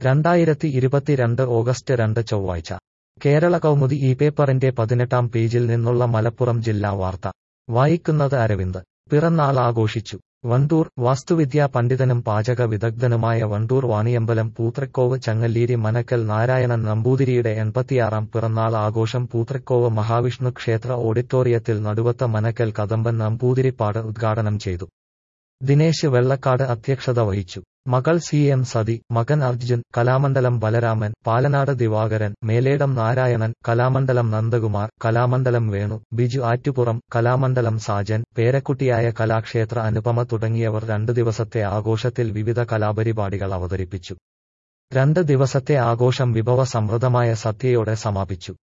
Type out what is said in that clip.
രണ്ടായിരത്തി ഇരുപത്തിരണ്ട് ഓഗസ്റ്റ് രണ്ട് ചൊവ്വാഴ്ച കേരള കൗമുദി ഈ പേപ്പറിന്റെ പതിനെട്ടാം പേജിൽ നിന്നുള്ള മലപ്പുറം ജില്ലാ വാർത്ത വായിക്കുന്നത് അരവിന്ദ് പിറന്നാൾ ആഘോഷിച്ചു വണ്ടൂർ വാസ്തുവിദ്യാ പണ്ഡിതനും പാചക വിദഗ്ധനുമായ വണ്ടൂർ വാണിയമ്പലം പൂത്രക്കോവ് ചങ്ങല്ലീരി മനക്കൽ നാരായണൻ നമ്പൂതിരിയുടെ എൺപത്തിയാറാം പിറന്നാൾ ആഘോഷം പൂത്രക്കോവ് മഹാവിഷ്ണു ക്ഷേത്ര ഓഡിറ്റോറിയത്തിൽ നടുവത്ത മനക്കൽ കദമ്പൻ നമ്പൂതിരിപ്പാട് ഉദ്ഘാടനം ചെയ്തു ദിനേശ് വെള്ളക്കാട് അധ്യക്ഷത വഹിച്ചു മകൾ സി എം സതി മകൻ അർജുൻ കലാമണ്ഡലം ബലരാമൻ പാലനാട് ദിവാകരൻ മേലേടം നാരായണൻ കലാമണ്ഡലം നന്ദകുമാർ കലാമണ്ഡലം വേണു ബിജു ആറ്റുപുറം കലാമണ്ഡലം സാജൻ പേരക്കുട്ടിയായ കലാക്ഷേത്ര അനുപമ തുടങ്ങിയവർ രണ്ടു ദിവസത്തെ ആഘോഷത്തിൽ വിവിധ കലാപരിപാടികൾ അവതരിപ്പിച്ചു രണ്ട് ദിവസത്തെ ആഘോഷം വിഭവ സമൃദ്ധമായ സദ്യയോടെ സമാപിച്ചു